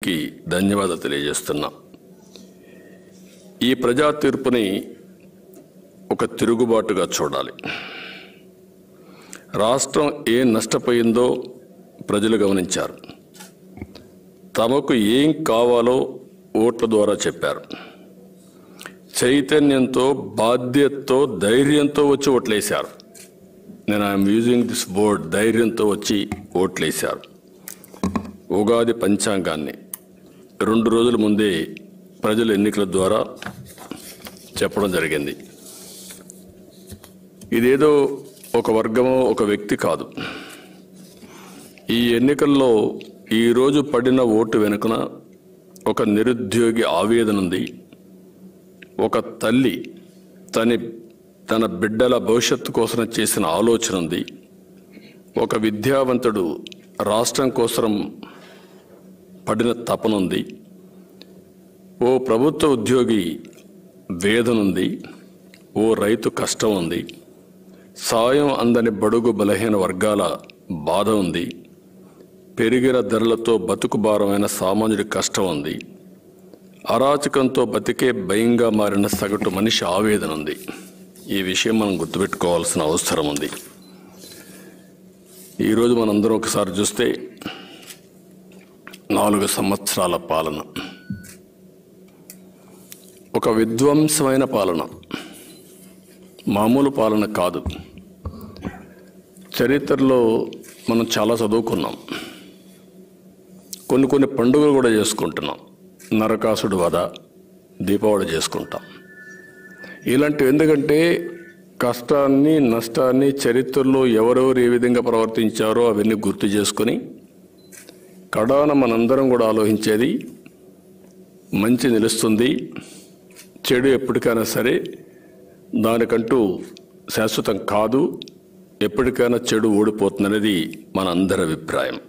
సభ్యులకి ధన్యవాదాలు తెలియజేస్తున్నా ఈ ప్రజా తీర్పుని ఒక తిరుగుబాటుగా చూడాలి రాష్ట్రం ఏం నష్టపోయిందో ప్రజలు గమనించారు తమకు ఏం కావాలో ఓట్ల ద్వారా చెప్పారు చైతన్యంతో బాధ్యతతో ధైర్యంతో వచ్చి ఓట్లేశారు నేను ఐఎమ్ యూజింగ్ దిస్ బోర్డ్ ధైర్యంతో వచ్చి ఓట్లేశారు ఉగాది పంచాంగాన్ని రెండు రోజుల ముందే ప్రజలు ఎన్నికల ద్వారా చెప్పడం జరిగింది ఇదేదో ఒక వర్గమో ఒక వ్యక్తి కాదు ఈ ఎన్నికల్లో ఈరోజు పడిన ఓటు వెనుకన ఒక నిరుద్యోగి ఆవేదన ఉంది ఒక తల్లి తని తన బిడ్డల భవిష్యత్తు కోసం చేసిన ఆలోచన ఉంది ఒక విద్యావంతుడు రాష్ట్రం కోసం పడిన తపనుంది ఓ ప్రభుత్వ ఉద్యోగి వేదన ఉంది ఓ రైతు కష్టం ఉంది సాయం అందని బడుగు బలహీన వర్గాల బాధ ఉంది పెరిగిన ధరలతో బతుకు భారమైన సామాన్యుడి కష్టం ఉంది అరాచకంతో బతికే భయంగా మారిన సగటు మనిషి ఆవేదన ఉంది ఈ విషయం మనం గుర్తుపెట్టుకోవాల్సిన అవసరం ఉంది ఈరోజు మనందరం ఒకసారి చూస్తే నాలుగు సంవత్సరాల పాలన ఒక విధ్వంసమైన పాలన మామూలు పాలన కాదు చరిత్రలో మనం చాలా చదువుకున్నాం కొన్ని కొన్ని పండుగలు కూడా చేసుకుంటున్నాం నరకాసుడు వధ దీపావళి చేసుకుంటాం ఇలాంటివి ఎందుకంటే కష్టాన్ని నష్టాన్ని చరిత్రలో ఎవరెవరు ఏ విధంగా ప్రవర్తించారో అవన్నీ గుర్తు చేసుకొని కడాన మనందరం కూడా ఆలోచించేది మంచి నిలుస్తుంది చెడు ఎప్పటికైనా సరే దానికంటూ శాశ్వతం కాదు ఎప్పటికైనా చెడు ఓడిపోతుందనేది మనందరి అభిప్రాయం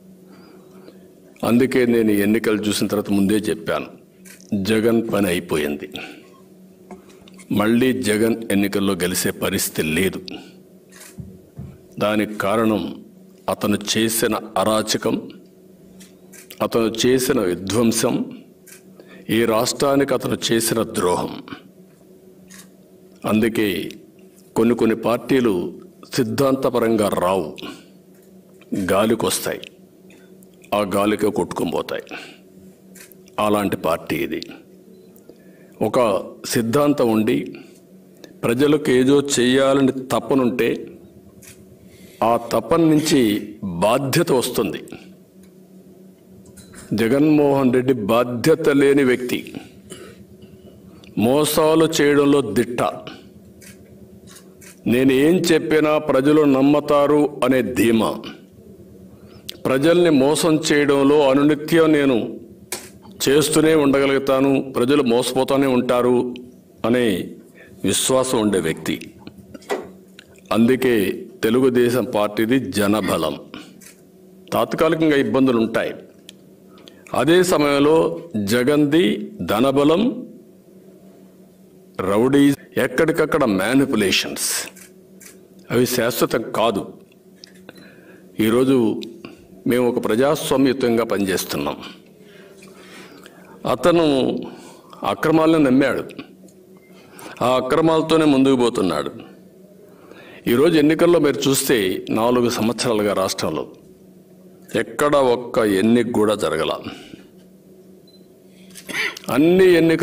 అందుకే నేను ఈ ఎన్నికలు చూసిన తర్వాత ముందే చెప్పాను జగన్ పని అయిపోయింది మళ్ళీ జగన్ ఎన్నికల్లో గెలిచే పరిస్థితి లేదు దానికి కారణం అతను చేసిన అరాచకం అతను చేసిన విధ్వంసం ఈ రాష్ట్రానికి అతను చేసిన ద్రోహం అందుకే కొన్ని కొన్ని పార్టీలు సిద్ధాంతపరంగా రావు గాలికి వస్తాయి ఆ గాలికి కొట్టుకొని పోతాయి అలాంటి పార్టీ ఇది ఒక సిద్ధాంతం ఉండి ప్రజలకు ఏదో చేయాలని తప్పనుంటే ఆ తపన నుంచి బాధ్యత వస్తుంది జగన్మోహన్ రెడ్డి బాధ్యత లేని వ్యక్తి మోసాలు చేయడంలో దిట్ట నేను ఏం చెప్పినా ప్రజలు నమ్మతారు అనే ధీమా ప్రజల్ని మోసం చేయడంలో అనునిత్యం నేను చేస్తూనే ఉండగలుగుతాను ప్రజలు మోసపోతూనే ఉంటారు అనే విశ్వాసం ఉండే వ్యక్తి అందుకే తెలుగుదేశం పార్టీది జనబలం తాత్కాలికంగా ఇబ్బందులు ఉంటాయి అదే సమయంలో జగన్ది ధనబలం రౌడీ ఎక్కడికక్కడ మ్యానిపులేషన్స్ అవి శాశ్వతం కాదు ఈరోజు మేము ఒక ప్రజాస్వామ్యయుతంగా పనిచేస్తున్నాం అతను అక్రమాలను నమ్మాడు ఆ అక్రమాలతోనే ముందుకు పోతున్నాడు ఈరోజు ఎన్నికల్లో మీరు చూస్తే నాలుగు సంవత్సరాలుగా రాష్ట్రంలో ఎక్కడ ఒక్క ఎన్నిక కూడా జరగల అన్ని ఎన్నిక